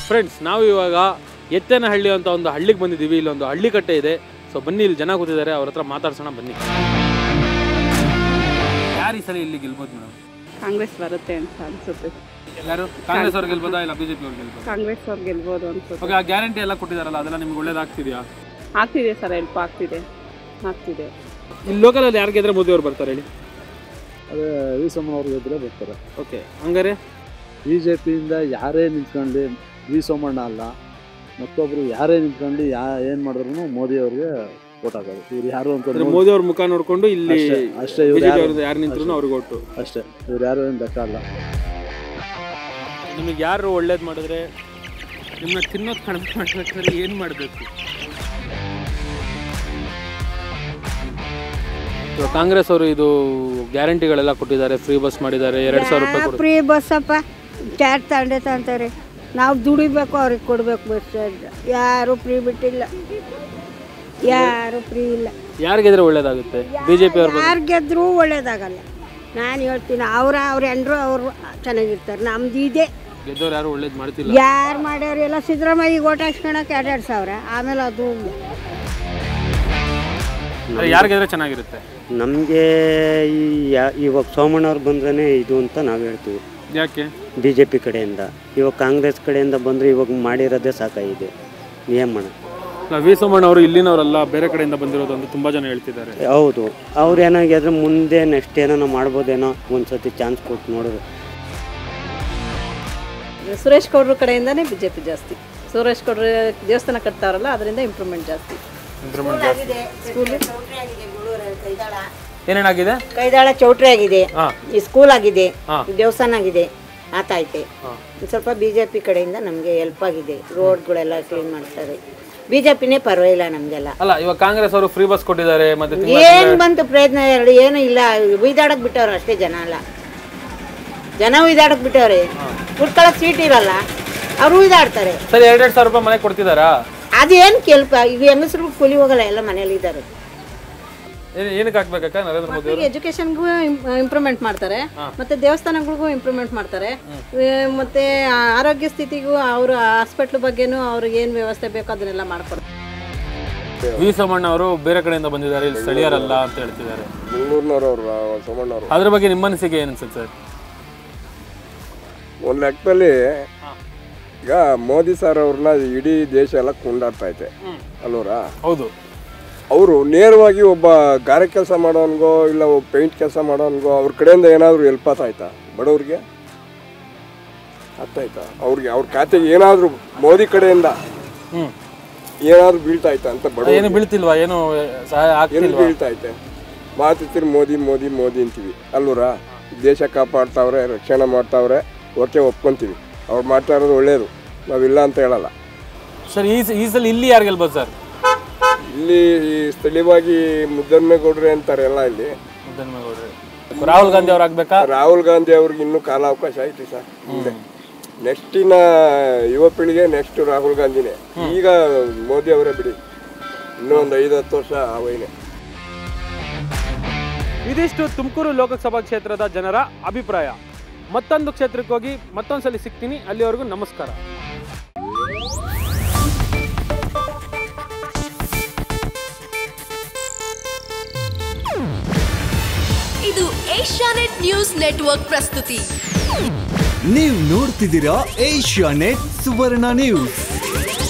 Friends ನಾವು ಇವಾಗ ಎತ್ತೇನಹಳ್ಳಿ ಅಂತ ಒಂದು ಹಳ್ಳಿಗೆ ಬಂದಿದ್ದೀವಿ ಇಲ್ಲೊಂದು ಹಳ್ಳಿ ಕಟ್ಟೆ ಇದೆ ಸೊ ಬನ್ನಿ ಇಲ್ಲಿ ಜನ ಕೂತಿದ್ದಾರೆ ಅವ್ರ ಹತ್ರ ಮಾತಾಡ್ಸೋಣ ಬನ್ನಿ ಯಾರು ಈ ಸಲ ಇಲ್ಲಿ ಗೆಲ್ಬೋದು ಮೇಡಮ್ ಕಾಂಗ್ರೆಸ್ ಬರುತ್ತೆ ಅಂತ ಅನ್ಸುತ್ತೆ ಯಾರು ಕಾಂಗ್ರೆಸ್ ಅವ್ರು ಗೆಲ್ಬೋದಾ ಇಲ್ಲ ಬಿಜೆಪಿ ಅವ್ರು ಗೆಲ್ಬೋದಾ ಕಾಂಗ್ರೆಸ್ ಅವ್ರು ಗೆಲ್ಬೋದು ಅನ್ಸುತ್ತೆ ಓಕೆ ಆ ಗ್ಯಾರಂಟಿ ಎಲ್ಲ ಕೊಟ್ಟಿದಾರಲ್ಲ ಅದೆಲ್ಲ ನಿಮ್ಗೆ ಒಳ್ಳೇದಾಗ್ತಿದೆಯಾ ಆಗ್ತಿದೆ ಸರ್ ಹೆಲ್ಪ್ ಆಗ್ತಿದೆ ಆಗ್ತಿದೆ ಇಲ್ಲಿ ಲೋಕಲಲ್ಲಿ ಯಾರು ಗೆದ್ರೆ ಮೋದಿ ಅವ್ರು ಬರ್ತಾರೆ ಹೇಳಿ ಅದೇ ವಿ ಸೋಮಣ್ಣವ್ರು ಗೆದ್ರೆ ಬರ್ತಾರೆ ಓಕೆ ಹಂಗಾರೆ ಬಿ ಜೆ ಪಿಯಿಂದ ಯಾರೇ ನಿಂತ್ಕೊಂಡು ವಿ ಸೋಮಣ್ಣ ಅಲ್ಲ ಮತ್ತೊಬ್ರು ಯಾರೇ ನಿಂತ್ಕೊಂಡು ಯಾ ಏನು ಮಾಡಿದ್ರು ಮೋದಿ ಅವ್ರಿಗೆ ಓಟ್ ಹಾಕೋದು ಇವ್ರು ಯಾರು ಅಂತ ಅಂದ್ರೆ ಮೋದಿ ಅವ್ರ ಮುಖ ನೋಡ್ಕೊಂಡು ಇಲ್ಲಿ ಅಷ್ಟೇ ಅಷ್ಟೇ ಇವ್ರು ಬಿಜೆಪಿ ಯಾರು ಅವ್ರದ್ದು ಯಾರು ನಿಂತ್ರು ಅವ್ರಿಗೆ ಒಟ್ಟು ಅಷ್ಟೇ ಇವ್ರು ಯಾರು ಏನು ಬೇಕಾಗಲ್ಲ ನಿಮಗೆ ಯಾರು ಒಳ್ಳೇದು ಮಾಡಿದ್ರೆ ನಿಮ್ಮನ್ನ ತಿನ್ನೋದು ಕಡಿಮೆ ಮಾಡ್ಬೇಕಾದ್ರೆ ಏನು ಮಾಡಬೇಕು ಕಾಂಗ್ರೆಸ್ ಅವರು ಇದು ಗ್ಯಾರಂಟಿಗಳೆಲ್ಲ ಕೊಟ್ಟಿದ್ದಾರೆ ಫ್ರೀ ಬಸ್ ಮಾಡಿದ್ದಾರೆ ಎರಡು ಸಾವಿರ ರೂಪಾಯಿ ಕೊಡ್ತಾರೆ ಫ್ರೀ ಬಸ್ಸಪ್ಪ ಚಾರ್ಜ್ ತಂಡೆ ತಂತಾರೆ ನಾವು ದುಡಿಬೇಕು ಅವ್ರಿಗೆ ಕೊಡ್ಬೇಕು ಬಸ್ ಚಾರ್ಜ್ ಯಾರು ಫ್ರೀ ಬಿಟ್ಟಿಲ್ಲ ಯಾರು ಫ್ರೀ ಇಲ್ಲ ಯಾರಿಗೆದ್ರೆ ಒಳ್ಳೇದಾಗುತ್ತೆ ಬಿಜೆಪಿ ಅವ್ರ ಯಾರು ಗೆದ್ರೂ ಒಳ್ಳೇದಾಗಲ್ಲ ನಾನು ಹೇಳ್ತೀನಿ ಅವ್ರ ಅವ್ರ ಎಂಡ್ರು ಅವರು ಚೆನ್ನಾಗಿರ್ತಾರೆ ನಮ್ದು ಇದೆ ಗೆದ್ದವ್ರು ಯಾರು ಒಳ್ಳೇದು ಮಾಡ್ತಿಲ್ಲ ಯಾರು ಮಾಡ್ಯಾರ ಎಲ್ಲ ಸಿದ್ದರಾಮಯ್ಯ ಓಟ್ ಹಾಕ್ಸ್ಕೊಳಕ್ಕೆ ಎರಡೆರಡು ಸಾವಿರ ಆಮೇಲೆ ಅದು ಯಾರು ಗೆದ್ರೆ ಚೆನ್ನಾಗಿರುತ್ತೆ ನಮಗೆ ಈ ಯಾ- ಇವಾಗ ಸೋಮಣ್ಣವ್ರು ಬಂದ್ರೇ ಇದು ಅಂತ ನಾವು ಹೇಳ್ತೀವಿ ಯಾಕೆ ಬಿ ಜೆ ಪಿ ಕಡೆಯಿಂದ ಇವಾಗ ಕಾಂಗ್ರೆಸ್ ಕಡೆಯಿಂದ ಬಂದರೆ ಇವಾಗ ಮಾಡಿರೋದೇ ಸಾಕಾಗಿದೆ ಏನು ಮಾಡ ವಿ ಸೋಮಣ್ಣ ಅವರು ಇಲ್ಲಿನವರಲ್ಲ ಬೇರೆ ಕಡೆಯಿಂದ ಬಂದಿರೋದು ಅಂತ ತುಂಬಾ ಜನ ಹೇಳ್ತಿದ್ದಾರೆ ಹೌದು ಅವ್ರು ಏನಾಗಿದ್ರೆ ಮುಂದೆ ನೆಕ್ಸ್ಟ್ ಏನೋ ಮಾಡ್ಬೋದೇನೋ ಒಂದು ಸತಿ ಚಾನ್ಸ್ ಕೊಟ್ಟು ನೋಡಿದ್ರು ಸುರೇಶ್ ಗೌಡ್ರ ಕಡೆಯಿಂದನೇ ಬಿ ಜೆ ಪಿ ಜಾಸ್ತಿ ಸುರೇಶ್ ಗೌಡ್ರ ದೇವಸ್ಥಾನ ಕಟ್ತಾರಲ್ಲ ಅದರಿಂದ ಇಂಪ್ರೂವ್ಮೆಂಟ್ ಜಾಸ್ತಿ ಏನೇನಾಗಿದೆ ಕೈದಾಳ ಚೌಟ್ರಿ ಆಗಿದೆ ಹಾ. ಈ ಸ್ಕೂಲ್ ಆಗಿದೆ ಹಾ. ಈ ದೇವಸ್ಥಾನ ಆಗಿದೆ ಆತೈತೆ ಸ್ವಲ್ಪ ಬಿ ಜೆ ಪಿ ಕಡೆಯಿಂದ ನಮಗೆ ಹೆಲ್ಪ್ ಆಗಿದೆ ರೋಡ್ಗಳೆಲ್ಲ ಕ್ಲೀನ್ ಮಾಡ್ತಾರೆ ಬಿ ಜೆ ಪಿನೇ ಪರವಾಗಿಲ್ಲ ನಮಗೆಲ್ಲ ಅಲ್ಲ ಇವಾಗ ಕಾಂಗ್ರೆಸ್ ಅವರು ಫ್ರೀ ಬಸ್ ಕೊಟ್ಟಿದ್ದಾರೆ ಮತ್ತೆ ತಿಂಗ್ಳ ಏನ್ ಬಂತು ಪ್ರಯತ್ನ ಎರಡು ಏನು ಇಲ್ಲ ಉಯ್ದಾಡಕ್ ಬಿಟ್ಟವ್ರು ಅಷ್ಟೇ ಜನ ಅಲ್ಲ ಜನ ಉಯ್ದಾಡಕ್ ಬಿಟ್ಟವ್ರೆ ಕುತ್ಕೊಳಕ್ ಸೀಟ್ ಇರಲ್ಲ ಅವ್ರು ಉಯ್ದಾಡ್ತಾರೆ ಸರಿ ಎರಡೆರಡು ಸಾವಿರ ರೂಪಾಯಿ ಮನೆ ಕೊಡ್ತಿದ್ದಾರಾ ಅದೇನ್ ಕೆಲ್ಪ ಈಗ ಹೆಂಗಸರು ಕೂಲಿ ಹೋಗಲ್ಲ ಎಲ್ಲ ಮನೇಲಿ ಇದ್ದಾರೆ ಏನ್- ಏನಕ್ಕೆ ಹಾಕ್ಬೇಕಕ್ಕ ನರೇಂದ್ರ ಮೋದಿ ಅವರು ಎಜುಕೇಶನ್ಗೂ ಇಂಪ್ರೂವ್ಮೆಂಟ್ ಮಾಡ್ತಾರೆ ಮತ್ತೆ ದೇವಸ್ಥಾನಗಳಿಗೂ ಇಂಪ್ರೂವ್ಮೆಂಟ್ ಮಾಡ್ತಾರೆ ಆ, ಮತ್ತೆ ಆ, ಆರೋಗ್ಯ ಸ್ಥಿತಿಗೂ ಅವ್ರ ಹಾಸ್ಪಿಟ್ಲ್ ಬಗ್ಗೆನೂ ಅವ್ರಿಗೆ ಏನು ವ್ಯವಸ್ಥೆ ಬೇಕೋ ಅದನ್ನೆಲ್ಲ ಮಾಡ್ಕೊಡ್ತಾರೆ ವಿ ಸೋಮಣ್ಣ ಅವರು ಬೇರೆ ಕಡೆಯಿಂದ ಬಂದಿದ್ದಾರೆ ಇಲ್ಲಿ ಸ್ಥಳೀಯರಲ್ಲ ಅಂತ ಹೇಳ್ತಿದ್ದಾರೆ ಬೆಂಗಳೂರಿನವ್ರು ಸೋಮಣ್ಣವರು ಅದ್ರ ಬಗ್ಗೆ ನಿಮ್ಮ ಅನಿಸಿಕೆ ಏನು ಅನ್ಸುತ್ತೆ ಸರ್ ಒಂದು ಲೆಕ್ಕದಲ್ಲಿ ಈಗ ಮೋದಿ ಸರ್ ಅವ್ರನ್ನ ಇಡೀ ದೇಶ ಎಲ್ಲ ಕೊಂಡಾಡ್ತಾ ಐತೆ ಅಲ್ವರ ಹೌದು ಅವರು ನೇರವಾಗಿ ಒಬ್ಬ ಗಾರೆ ಕೆಲಸ ಮಾಡೋನ್ಗೋ ಇಲ್ಲ ಒಬ್ಬ ಪೇಂಟ್ ಕೆಲಸ ಮಾಡೋನ್ಗೋ ಅವ್ರ ಕಡೆಯಿಂದ ಏನಾದರೂ ಹೆಲ್ಪ್ ಆಯ್ತಾ ಬಡವ್ರಿಗೆ ಆಯ್ತಾ ಅವ್ರಿಗೆ ಅವ್ರ ಖಾತೆಗೆ ಏನಾದರೂ ಮೋದಿ ಕಡೆಯಿಂದ ಹ್ಮ್ ಏನಾದರೂ ಬೀಳ್ತಾ ಐತಾ ಅಂತ ಬಡ ಏನು ಬೀಳ್ತಿಲ್ವಾ ಏನು ಸಹಾಯ ಎಲ್ಲಿ ಆಗ್ತಿಲ್ವಾ ಬೀಳ್ತಾ ಐತೆ ಮಾತಿರ್ತೀರಿ ಮೋದಿ ಮೋದಿ ಮೋದಿ ಅಂತೀವಿ ಅಲ್ವರ ದೇಶ ಕಾಪಾಡ್ತಾವ್ರೆ ರಕ್ಷಣೆ ಮಾಡ್ತಾವ್ರೆ ಓಕೆ ಒಪ್ಕೊಂತೀವಿ ಅವ್ರು ಮಾಡ್ತಾ ಇರೋದು ಒಳ್ಳೇದು ನಾವಿಲ್ಲ ಅಂತ ಹೇಳಲ್ಲ ಸರ್ ಈ ಸ- ಈ ಸಲ ಇಲ್ಲಿ ಯಾರು ಗೆಲ್ಬೋದು ಸರ್ ಇಲ್ಲಿ ಈ ಸ್ಥಳೀಯವಾಗಿ ಮುದ್ದನ್ಮೇಗೌಡ್ರೆ ಅಂತಾರೆ ಎಲ್ಲ ಇಲ್ಲಿ ರಾಹುಲ್ ಗಾಂಧಿ ಅವ್ರು ಆಗ್ಬೇಕಾ ರಾಹುಲ್ ಗಾಂಧಿ ಅವ್ರಿಗೆ ಇನ್ನೂ ಕಾಲಾವಕಾಶ ಐತಿ ಸರ್ ಮುಂದೆ ನೆಕ್ಸ್ಟಿನ ಯುವ ಪೀಳಿಗೆ ನೆಕ್ಸ್ಟ್ ರಾಹುಲ್ ಗಾಂಧಿನೇ ಈಗ ಮೋದಿ ಅವರೇ ಬಿಡಿ ಇನ್ನೂ ಒಂದು ಐದು ಹತ್ತು ವರ್ಷ ಅವೈನೇ ಇದಿಷ್ಟು ತುಮಕೂರು ಲೋಕಸಭಾ ಕ್ಷೇತ್ರದ ಜನರ ಅಭಿಪ್ರಾಯ ಮತ್ತೊಂದು ಕ್ಷೇತ್ರಕ್ಕೆ ಹೋಗಿ ಮತ್ತೊಂದ್ಸಲಿ ಸಿಗ್ತೀನಿ ಅಲ್ಲಿವರೆಗೂ ನಮಸ್ಕಾರ ಇದು ಏಷ್ಯಾನೆಟ್ ನ್ಯೂಸ್ ನೆಟ್ವರ್ಕ್ ಪ್ರಸ್ತುತಿ ನೀವು ನೋಡ್ತಿದ್ದೀರಾ ಏಷ್ಯಾ ನೆಟ್ ಸುವರ್ಣ ನ್ಯೂಸ್